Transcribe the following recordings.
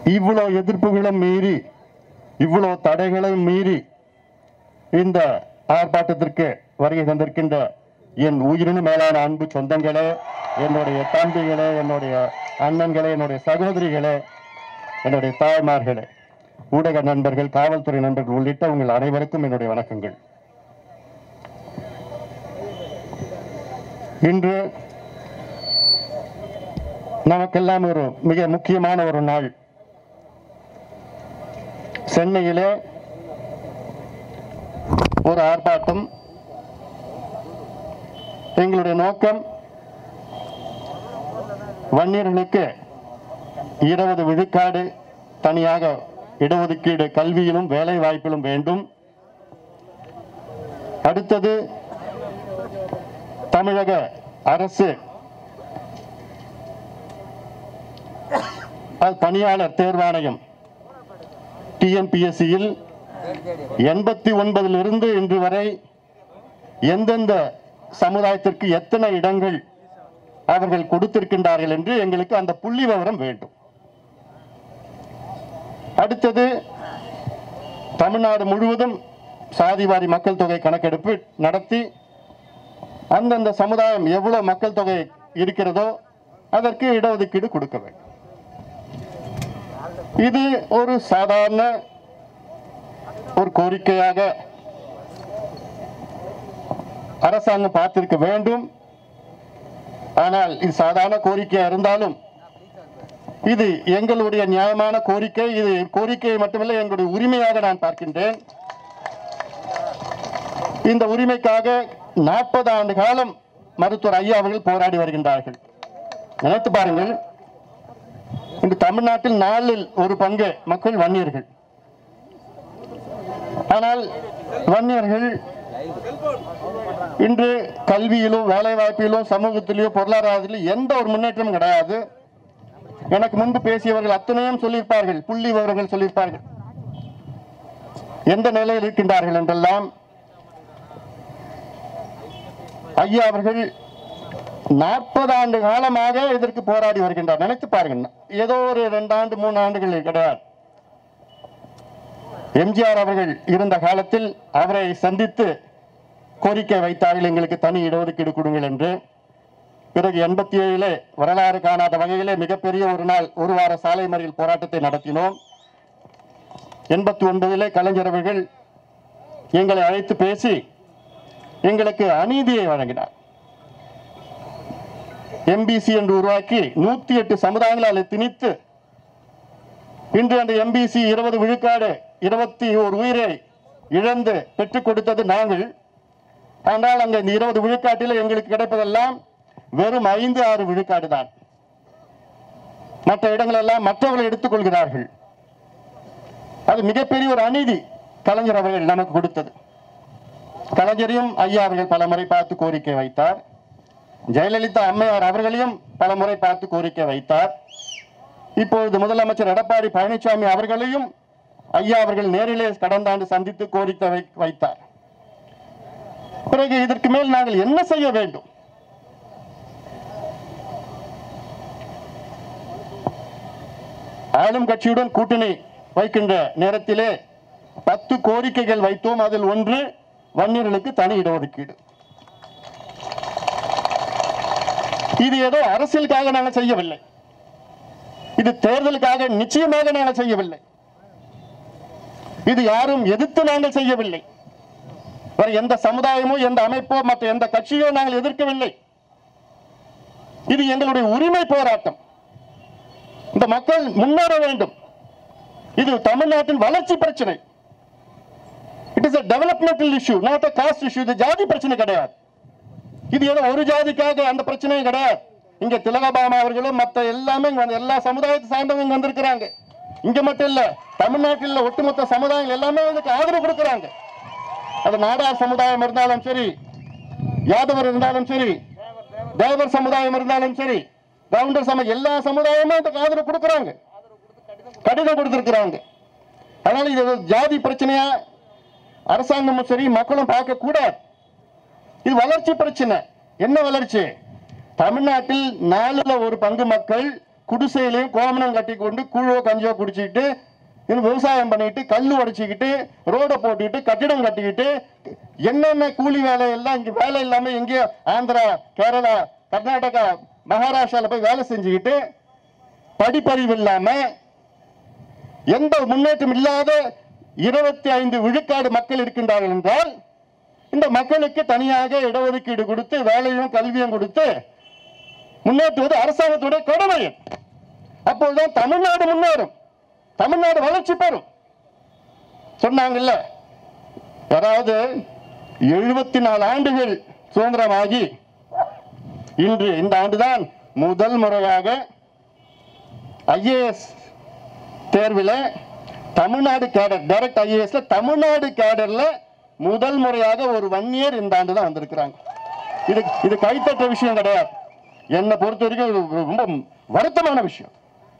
இவ்வளோ எதிர்ப்புகளும் மீறி இவ்வளோ தடைகளையும் மீறி இந்த ஆர்ப்பாட்டத்திற்கு வருகை தந்திருக்கின்ற என் உயிரினும் மேலான அன்பு சொந்தங்களே என்னுடைய தம்பிகளே என்னுடைய அண்ணன்களே என்னுடைய சகோதரிகளே என்னுடைய தாய்மார்களே ஊடக நண்பர்கள் காவல்துறை நண்பர்கள் உள்ளிட்ட உங்கள் அனைவருக்கும் என்னுடைய வணக்கங்கள் இன்று நமக்கெல்லாம் ஒரு மிக முக்கியமான ஒரு நாள் சென்னையிலே ஒரு ஆர்ப்பாட்டம் எங்களுடைய நோக்கம் வன்னியர்களுக்கு இருபது விழுக்காடு தனியாக இடஒதுக்கீடு கல்வியிலும் வேலை வாய்ப்பிலும் வேண்டும் அடுத்தது தமிழக அரசு அது பணியாளர் தேர்வாணையம் டிஎன்பிஎஸ்சியில் எண்பத்தி ஒன்பதிலிருந்து இன்று வரை எந்தெந்த சமுதாயத்திற்கு எத்தனை இடங்கள் அவர்கள் கொடுத்திருக்கின்றார்கள் என்று எங்களுக்கு அந்த புள்ளி விவரம் வேண்டும் அடுத்தது தமிழ்நாடு முழுவதும் சாதிவாரி மக்கள் தொகை கணக்கெடுப்பு நடத்தி அந்தந்த சமுதாயம் எவ்வளவு மக்கள் தொகை இருக்கிறதோ அதற்கு இடஒதுக்கீடு கொடுக்க வேண்டும் இது ஒரு சாதாரண ஒரு கோரிக்கையாக அரசாங்கம் பார்த்திருக்க வேண்டும் ஆனால் இது சாதாரண கோரிக்கையா இருந்தாலும் இது எங்களுடைய நியாயமான கோரிக்கை இது கோரிக்கையை மட்டுமல்ல எங்களுடைய உரிமையாக நான் பார்க்கின்றேன் இந்த உரிமைக்காக நாற்பது ஆண்டு காலம் மருத்துவர் ஐயா அவர்கள் போராடி வருகின்றார்கள் நினைத்து பாருங்கள் இன்று தமிழ்நாட்டில் நாலில் ஒரு பங்கு மக்கள் வன்னியர்கள் ஆனால் வன்னியர்கள் இன்று கல்வியிலும் வேலை வாய்ப்பிலும் சமூகத்திலோ பொருளாதாரத்திலும் எந்த ஒரு முன்னேற்றமும் கிடையாது எனக்கு முன்பு பேசியவர்கள் அத்தனையும் சொல்லியிருப்பார்கள் புள்ளி விவரங்கள் சொல்லியிருப்பார்கள் எந்த நிலையில் இருக்கின்றார்கள் என்றெல்லாம் ஐயா அவர்கள் நாற்பது ஆண்டு காலமாக இதற்கு போராடி வருகின்றார் நினைத்து பாருங்க ஏதோ ஒரு ரெண்டு ஆண்டு மூணு ஆண்டுகள் கிடையாது எம்ஜிஆர் அவர்கள் இருந்த காலத்தில் அவரை சந்தித்து கோரிக்கை வைத்தார்கள் எங்களுக்கு தனி இடஒதுக்கீடு கொடுங்கள் என்று பிறகு எண்பத்தி ஏழிலே வரலாறு காணாத வகையிலே மிகப்பெரிய ஒரு நாள் ஒரு வார சாலை மறியல் போராட்டத்தை நடத்தினோம் எண்பத்தி ஒன்பதிலே கலைஞர் அவர்கள் எங்களை அழைத்து பேசி எங்களுக்கு அநீதியை வழங்கினார் எம்பிசி என்று உருவாக்கி நூத்தி எட்டு சமுதாயங்களை அதில் திணித்து இன்று அந்த எம்பிசி இருபது விழுக்காடு இருபத்தி ஒரு உயிரை இழந்து பெற்றுக் கொடுத்தது நாங்கள் ஆனால் அங்க இந்த இருபது விழுக்காட்டில் எங்களுக்கு கிடைப்பதெல்லாம் வெறும் ஐந்து ஆறு விழுக்காடு தான் மற்ற இடங்கள் எல்லாம் மற்றவர்கள் எடுத்துக்கொள்கிறார்கள் அது மிகப்பெரிய ஒரு அநீதி கலைஞர் அவர்கள் நமக்கு கொடுத்தது கலைஞரையும் ஐயா அவர்கள் பல முறை பார்த்து கோரிக்கை வைத்தார் ஜெயலலிதா அம்மையார் அவர்களையும் பல முறை பார்த்து கோரிக்கை வைத்தார் இப்பொழுது முதலமைச்சர் எடப்பாடி பழனிசாமி அவர்களையும் ஐயா அவர்கள் நேரிலே கடந்த ஆண்டு சந்தித்து கோரிக்கை வை- வைத்தார் பிறகு இதற்கு மேல் நாங்கள் என்ன செய்ய வேண்டும் ஆளும் கட்சியுடன் கூட்டணி வைக்கின்ற நேரத்திலே பத்து கோரிக்கைகள் வைத்தோம் அதில் ஒன்று வன்னியர்களுக்கு தனி இடஒதுக்கீடு இது ஏதோ அரசியலுக்காக நாங்கள் செய்யவில்லை இது தேர்தலுக்காக நிச்சயமாக நாங்கள் செய்யவில்லை இது யாரும் எதிர்த்து நாங்கள் செய்யவில்லை வேற எந்த சமுதாயமோ எந்த அமைப்போ மற்ற எந்த கட்சியோ நாங்கள் எதிர்க்கவில்லை இது எங்களுடைய உரிமை போராட்டம் இந்த மக்கள் முன்னேற வேண்டும் இது தமிழ்நாட்டின் வளர்ச்சி பிரச்சனை it is a developmental issue not a caste issue இது ஜாதி பிரச்சனை கிடையாது இது ஏதோ ஒரு ஜாதிக்காக அந்த பிரச்சனையும் கிடையாது இங்க திலகபாமா அவர்களும் மத்த எல்லாமே இங்க வந்து எல்லா சமுதாயத்தை சார்ந்தவங்க இங்க வந்திருக்கிறாங்க இங்க மட்டும் இல்ல தமிழ்நாட்டில் உள்ள ஒட்டுமொத்த சமுதாயம் எல்லாமே இதுக்கு ஆதரவு கொடுக்கறாங்க அது நாடார் சமுதாயம் இருந்தாலும் சரி யாதவர் இருந்தாலும் சரி தேவர் சமுதாயம் இருந்தாலும் சரி கவுண்டர் சம எல்லா சமுதாயமும் இதுக்கு ஆதரவு கொடுக்கறாங்க கடிதம் கொடுத்திருக்கிறாங்க அதனால இது ஒரு ஜாதி பிரச்சனையா அரசாங்கமும் சரி மக்களும் பார்க்க கூடாது இது வளர்ச்சி பிரச்சனை என்ன வளர்ச்சி தமிழ்நாட்டில் நாலுல ஒரு பங்கு மக்கள் குடிசையிலையும் கோமணம் கட்டி கொண்டு கூழோ கஞ்சியோ குடிச்சிக்கிட்டு இன்னும் விவசாயம் பண்ணிட்டு கல் உடைச்சிக்கிட்டு ரோட போட்டுக்கிட்டு கட்டிடம் கட்டிக்கிட்டு என்னென்ன கூலி வேலை எல்லாம் இங்க வேலை இல்லாம எங்கேயோ ஆந்திரா கேரளா கர்நாடகா மகாராஷ்டிரால போய் வேலை செஞ்சுக்கிட்டு படிப்பறிவு இல்லாம எந்த முன்னேற்றம் இல்லாத இருபத்தி ஐந்து விழுக்காடு மக்கள் இருக்கின்றார்கள் என்றால் இந்த மக்களுக்கு தனியாக இடஒதுக்கீடு கொடுத்து வேலையும் கல்வியும் கொடுத்து முன்னேற்றுவது அரசாங்கத்துடைய கடமை அப்போதுதான் தமிழ்நாடு முன்னேறும் தமிழ்நாடு வளர்ச்சி பெறும் சொன்னாங்கல்ல அதாவது எழுபத்தி நாலு ஆண்டுகள் சுதந்திரமாகி இன்று இந்த ஆண்டுதான் முதல் முறையாக ஐஏஎஸ் தேர்வில் தமிழ்நாடு கேடர் டைரக்ட் ஐஏஎஸ்ல தமிழ்நாடு கேடர்ல முதல் முறையாக ஒரு ஒன் இயர் இந்த ஆண்டு தான் வந்திருக்கிறாங்க இது இது கைத்தட்ட விஷயம் கிடையாது என்னை பொறுத்த வரைக்கும் இது ரொம்ப வருத்தமான விஷயம்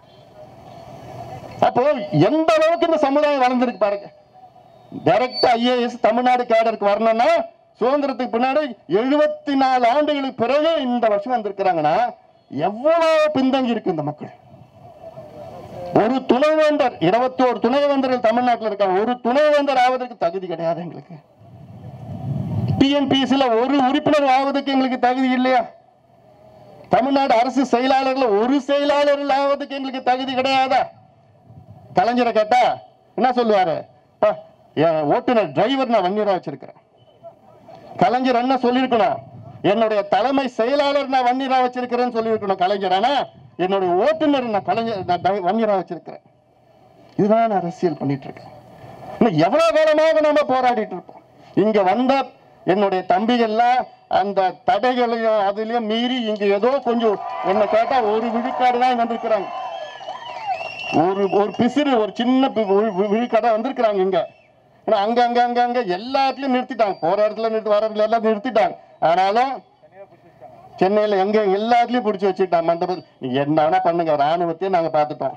அப்போ எந்த அளவுக்கு இந்த சமுதாயம் வளர்ந்துருக்கு பாருங்க டைரக்ட் ஐஏஎஸ் தமிழ்நாடு கேடருக்கு வரணும்னா சுதந்திரத்துக்கு பின்னாடி எழுபத்தி நாலு ஆண்டுகளுக்கு பிறகு இந்த வருஷம் வந்திருக்கிறாங்கன்னா எவ்வளவு பின்தங்கி இருக்கு இந்த மக்கள் ஒரு துணைவேந்தர் இருபத்தோரு துணைவேந்தர்கள் தமிழ்நாட்டில் இருக்காங்க ஒரு துணைவேந்தர் ஆவதற்கு தகுதி கிடையாது எங்களுக்கு டிஎன்பிசில ஒரு உறுப்பினர் ஆவதற்கு எங்களுக்கு தகுதி இல்லையா தமிழ்நாடு அரசு செயலாளர்ல ஒரு செயலாளர் ஆவதற்கு எங்களுக்கு தகுதி கிடையாதா கலைஞரை கேட்டா என்ன சொல்லுவாரு "அப்பா, என் ஓட்டுநர் டிரைவர் நான் வன்னியரா வச்சிருக்கிறேன் கலைஞர் என்ன சொல்லியிருக்கணும் என்னுடைய தலைமை செயலாளர் நான் வன்னியரா வச்சிருக்கிறேன்னு சொல்லியிருக்கணும் கலைஞர் ஆனா என்னுடைய ஓட்டுநர் நான் கலைஞர் நான் டி- வன்னியரா வச்சிருக்கிறேன் இதுதான் நான் அரசியல் பண்ணிட்டு இருக்கேன் இன்னும் எவ்வளவு காலமாக நம்ம போராடிட்டு இருப்போம் இங்க வந்த என்னுடைய தம்பிகள்லாம் அந்த தடைகளையும் அதுலயும் மீறி இங்க ஏதோ கொஞ்சம் என்ன கேட்டா ஒரு விழுக்காடு தான் வந்திருக்கிறாங்க ஒரு ஒரு பிசிறு ஒரு சின்ன பி- வி- வி- விழுக்காடா வந்திருக்கிறாங்க இங்க ஆனா அங்க அங்க அங்க அங்க எல்லா இடத்துலயும் நிறுத்திட்டாங்க போற இடத்துல நிறுத்தி வர இடத்துல எல்லாம் நிறுத்திட்டாங்க ஆனாலும் சென்னையில எங்க எல்லா இடத்துலயும் பிடிச்சி வச்சுட்டாங்க மண்டபத்தில் நீங்க என்ன வேணா பண்ணுங்க ராணுவத்தையும் நாங்க பார்த்துட்டோம்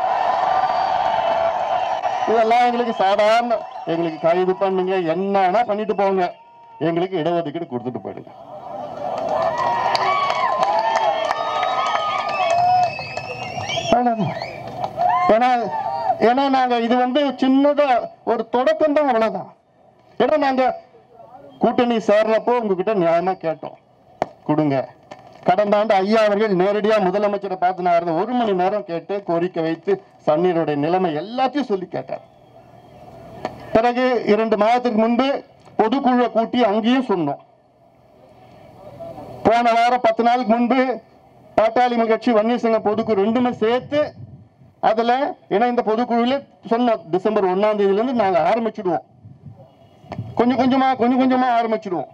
இதெல்லாம் எங்களுக்கு சாதாரண எங்களுக்கு கைது பண்ணுங்க என்ன வேணா பண்ணிட்டு போங்க எங்களுக்கு இடஒதுக்கீடு கொடுத்துட்டு போயிடுங்க அவ்வளவுதான். ஏன்னா ஏன்னா நாங்க இது வந்து சின்னதா ஒரு தொடக்கம் தான் அவ்வளவுதான் ஏன்னா நாங்க கூட்டணி சேர்றப்போ உங்ககிட்ட நியாயமா கேட்டோம் கொடுங்க கடந்த ஆண்டு ஐயா அவர்கள் நேரடியா முதலமைச்சரை பார்த்து நான் இருந்த ஒரு மணி நேரம் கேட்டு கோரிக்கை வைத்து சன்னீருடைய நிலைமை எல்லாத்தையும் சொல்லி கேட்டார் பிறகு இரண்டு மாதத்துக்கு முன்பு பொதுக்குழுவை கூட்டி அங்கேயும் சொன்னோம் போன வாரம் பத்து நாளுக்கு முன்பு பாட்டாளி மக்கள் கட்சி வன்னியர் சங்க பொதுக்குழு ரெண்டுமே சேர்த்து அதுல இணைந்த பொதுக்குழுல சொன்னோம் டிசம்பர் ஒன்னாம் தேதியில இருந்து நாங்க ஆரம்பிச்சிடுவோம் கொஞ்சம் கொஞ்சமா கொஞ்சம் கொஞ்சமா ஆரம்பிச்சிடுவோம்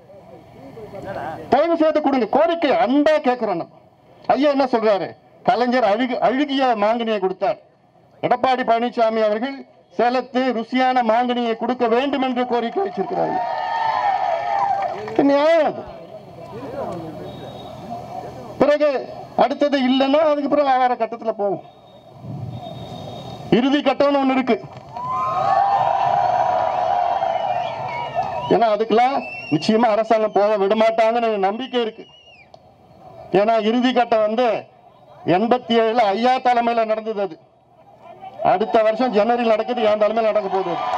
தயவு செய்து கொடுங்க கோரிக்கை அன்பா கேட்கிறோம் நம்ம ஐயா என்ன சொல்றாரு கலைஞர் அழுகு அழுகிய மாங்கனியை கொடுத்தார் எடப்பாடி பழனிசாமி அவர்கள் சேலத்து ருசியான மாங்கனியை கொடுக்க வேண்டும் என்று கோரிக்கை வச்சிருக்கிறார்கள் இது நியாயம் அது. பிறகு அடுத்தது இல்லைன்னா அதுக்கு பிறகு வேற கட்டத்துல போகும் இறுதி கட்டம்னு ஒண்ணு இருக்கு ஏன்னா அதுக்கெல்லாம் நிச்சயமா அரசாங்கம் போக விட மாட்டாங்கன்னு எனக்கு நம்பிக்கை இருக்கு ஏன்னா இறுதி கட்டம் வந்து எண்பத்தி ஏழுல ஐயா தலைமையில நடந்தது அது அடுத்த வருஷம் ஜனவரியில் நடக்குது என் தலைமையில் நடக்க போகுது அது.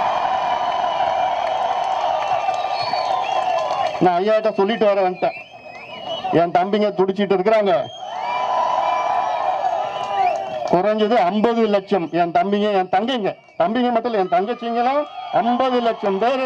நான் ஐயாட்ட சொல்லிட்டு வர வந்துட்டேன் என் தம்பிங்க துடிச்சிட்டு இருக்கிறாங்க குறைஞ்சது ஐம்பது லட்சம் என் தம்பிங்க என் தங்கைங்க தம்பிங்க மட்டும் இல்ல, என் தங்கச்சிங்களும் ஐம்பது லட்சம் பேர்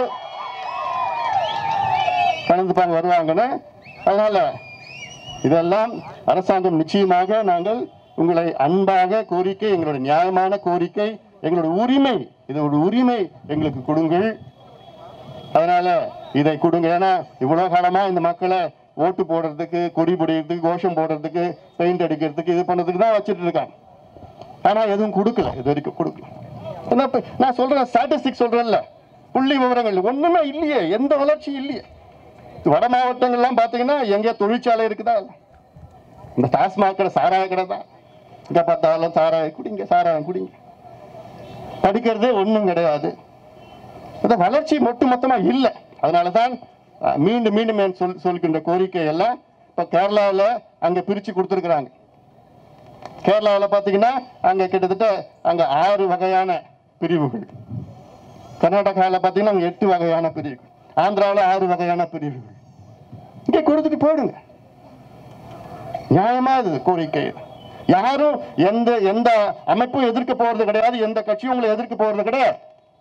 கலந்துப்பாங்க வருவாங்கன்னு அதனால இதெல்லாம் அரசாங்கம் நிச்சயமாக நாங்கள் உங்களை அன்பாக கோரிக்கை எங்களுடைய நியாயமான கோரிக்கை எங்களுடைய உரிமை இது ஒரு உரிமை எங்களுக்கு கொடுங்கள் அதனால இதை கொடுங்க ஏன்னா இவ்வளவு காலமா இந்த மக்களை ஓட்டு போடுறதுக்கு கொடி பிடிக்கிறதுக்கு கோஷம் போடுறதுக்கு பெயிண்ட் அடிக்கிறதுக்கு இது பண்ணதுக்கு தான் வச்சுட்டு இருக்காங்க ஆனா எதுவும் கொடுக்கல இது வரைக்கும் கொடுக்கல என்ன இப்ப நான் சொல்றேன் ஸ்டாட்டிஸ்டிக் சொல்றேன்ல புள்ளி விவரங்கள் ஒண்ணுமே இல்லையே எந்த வளர்ச்சி இல்லையே வட மாவட்டங்கள்லாம் பாத்தீங்கன்னா எங்க தொழிற்சாலை இருக்குதா இந்த டாஸ்மாக் கடை சாராய கடை தான் இங்க பார்த்தாலும் சாராய குடிங்க சாராயம் குடிங்க படிக்கிறது ஒண்ணும் கிடையாது இந்த வளர்ச்சி மொட்டு மொத்தமா இல்லை அதனாலதான் அஹ், மீண்டும் மீண்டும் என் சொல் சொல்கின்ற கோரிக்கை எல்லாம் இப்ப கேரளாவில் அங்க பிரிச்சு கொடுத்துருக்குறாங்க கேரளாவில் பார்த்தீங்கன்னா அங்கே கிட்டத்தட்ட அங்கே ஆறு வகையான பிரிவுகள் கர்நாடகாவில் பார்த்தீங்கன்னா அங்கே எட்டு வகையான பிரிவுகள் ஆந்திராவில் ஆறு வகையான பிரிவுகள் இங்கே கொடுத்துட்டு போயிடுங்க நியாயமா இது கோரிக்கை யாரும் எந்த எந்த அமைப்பும் எதிர்க்க போறது கிடையாது எந்த கட்சியும் உங்களை எதிர்க்க போறது கிடையாது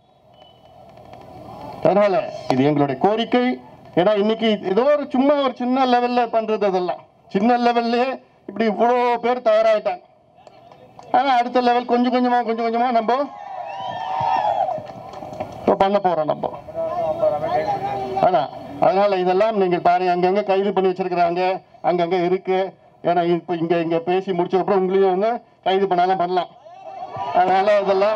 அதனால இது எங்களுடைய கோரிக்கை ஏன்னா இன்னைக்கு ஏதோ ஒரு சும்மா ஒரு சின்ன லெவல்ல பண்றது அதெல்லாம் சின்ன லெவல்லே இப்படி இவ்வளோ பேர் தயாராயிட்டாங்க ஆனா அடுத்த லெவல் கொஞ்சம் கொஞ்சமா கொஞ்சம் கொஞ்சமா நம்ம இப்போ பண்ண போறோம் நம்ம ஆனா அதனால இதெல்லாம் நீங்கள் பாருங்க அங்கங்க கைது பண்ணி வச்சிருக்கிறாங்க அங்கங்க இருக்கு ஏன்னா இப்போ இங்க இங்க பேசி முடிச்ச அப்புறம் உங்களையும் வந்து கைது பண்ணாலும் பண்ணலாம் அதனால இதெல்லாம்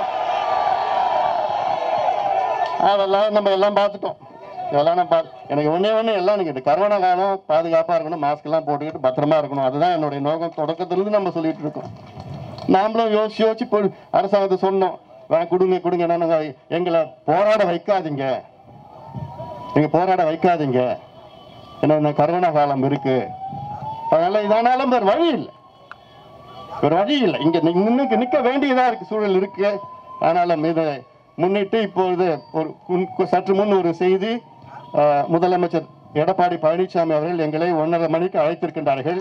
அதெல்லாம் நம்ம எல்லாம் பார்த்துட்டோம் இதெல்லாம் நான் பார்த்து எனக்கு ஒண்ணே ஒண்ணு எல்லாம் நீங்க இந்த கரோனா காலம் பாதுகாப்பா இருக்கணும் மாஸ்க் எல்லாம் போட்டுக்கிட்டு பத்திரமா இருக்கணும் அதுதான் என்னுடைய நோக்கம் தொடக்கத்திலிருந்து நம்ம சொல்லிட்டு இருக்கோம் நாமளும் யோசிச்சு யோசிச்சு போய் அரசாங்கத்தை சொன்னோம் வேணா கொடுங்க கொடுங்க என்னங்க எங்களை போராட வைக்காதீங்க நீங்க போராட வைக்காதீங்க ஏன்னா இந்த கரோனா காலம் இருக்கு அதனால இதானாலும் வேற வழி இல்லை வேற வழி இல்லை இங்க நின்று நிற்க வேண்டியதா இருக்கு சூழல் இருக்கு ஆனாலும் இதை முன்னிட்டு இப்பொழுது ஒரு முன்- சற்று முன் ஒரு செய்தி ஆஹ், முதலமைச்சர் எடப்பாடி பழனிசாமி அவர்கள் எங்களை ஒன்றரை மணிக்கு அழைத்திருக்கின்றார்கள்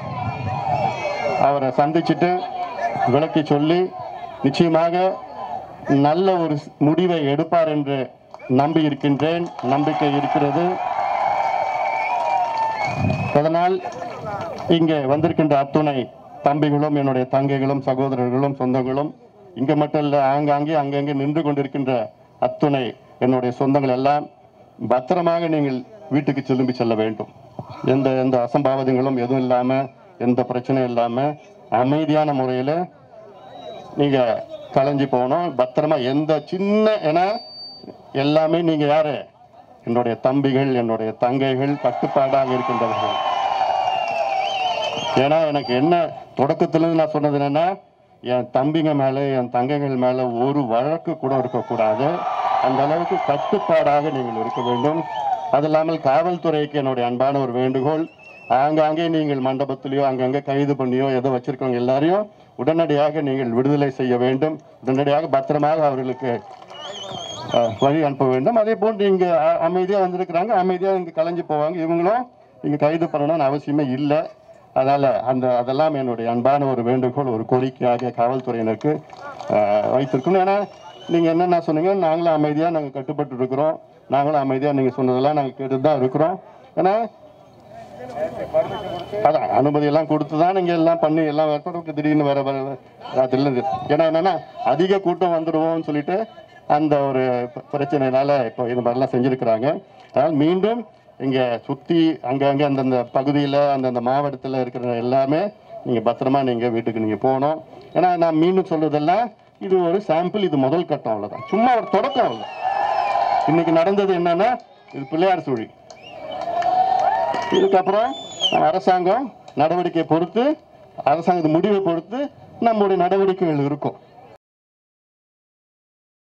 அவரை சந்திச்சுட்டு விளக்கி சொல்லி நிச்சயமாக நல்ல ஒரு முடிவை எடுப்பார் என்று நம்பி இருக்கின்றேன் நம்பிக்கை இருக்கிறது அதனால் இங்கே வந்திருக்கின்ற அத்துணை தம்பிகளும் என்னுடைய தங்கைகளும் சகோதரர்களும் சொந்தங்களும் இங்க மட்டும் இல்ல ஆங்காங்கே அங்கங்கே நின்று கொண்டிருக்கின்ற அத்துணை என்னுடைய சொந்தங்கள் எல்லாம் பத்திரமாக நீங்கள் வீட்டுக்கு திரும்பி செல்ல வேண்டும் எந்த எந்த அசம்பாவிதங்களும் எதுவும் இல்லாம எந்த பிரச்சனையும் இல்லாம அமைதியான முறையில நீங்க கலைஞ்சு போகணும் பத்திரமா எந்த சின்ன ஏன்னா எல்லாமே நீங்க யாரு என்னுடைய தம்பிகள் என்னுடைய தங்கைகள் கட்டுப்பாடாக இருக்கின்றவர்கள் ஏன்னா எனக்கு என்ன தொடக்கத்திலிருந்து நான் சொன்னது என்னன்னா என் தம்பிங்க மேல என் தங்கைகள் மேல ஒரு வழக்கு கூட இருக்கக்கூடாது அந்த அளவுக்கு கட்டுப்பாடாக நீங்கள் இருக்க வேண்டும் அது இல்லாமல் காவல்துறைக்கு என்னுடைய அன்பான ஒரு வேண்டுகோள் ஆங்காங்கே நீங்கள் மண்டபத்திலேயோ அங்கங்கே கைது பண்ணியோ எதோ வச்சிருக்கவங்க எல்லாரையும் உடனடியாக நீங்கள் விடுதலை செய்ய வேண்டும் உடனடியாக பத்திரமாக அவர்களுக்கு அஹ், வழி அனுப்ப வேண்டும் அதே போன்று இங்க அ- அமைதியா வந்திருக்கிறாங்க அமைதியா இங்க கலைஞ்சு போவாங்க இவங்களும் இங்க கைது பண்ணணும்னு அவசியமே இல்லை அதனால அந்த அதெல்லாம் என்னுடைய அன்பான ஒரு வேண்டுகோள் ஒரு கோரிக்கையாக காவல்துறையினருக்கு அஹ், வைத்திருக்கணும் ஏன்னா நீங்க என்னென்ன சொன்னீங்க நாங்களும் அமைதியா நாங்க கட்டுப்பட்டு இருக்கிறோம் நாங்களும் அமைதியா நீங்க சொன்னதெல்லாம் நாங்க கேட்டுட்டு தான் இருக்கிறோம் ஏன்னா அதான் அனுமதி எல்லாம் கொடுத்து தான் நீங்க எல்லாம் பண்ணி எல்லாம் ஏற்பாடு திடீர்னு வேற வேற ராத்திரில இருந்து ஏன்னா என்னன்னா அதிக கூட்டம் வந்துடுவோம்னு சொல்லிட்டு அந்த ஒரு ப- பிரச்சனைனால இப்போ இது மாதிரிலாம் செஞ்சிருக்கிறாங்க அதனால் மீண்டும் இங்க சுத்தி அங்கங்க அந்தந்த பகுதியில அந்தந்த மாவட்டத்துல இருக்கிற எல்லாமே நீங்க பத்திரமா நீங்க வீட்டுக்கு நீங்க போகணும் ஏன்னா நான் மீண்டும் சொல்றதெல்லாம் இது ஒரு சாம்பிள் இது முதல் கட்டம் அவ்வளவுதான் சும்மா ஒரு தொடக்கம் அவ்வளவு இன்னைக்கு நடந்தது என்னன்னா இது பிள்ளையார் சுழி இதுக்கப்புறம் அரசாங்கம் நடவடிக்கை பொறுத்து அரசாங்கத்து முடிவை பொறுத்து நம்முடைய நடவடிக்கைகள் இருக்கும்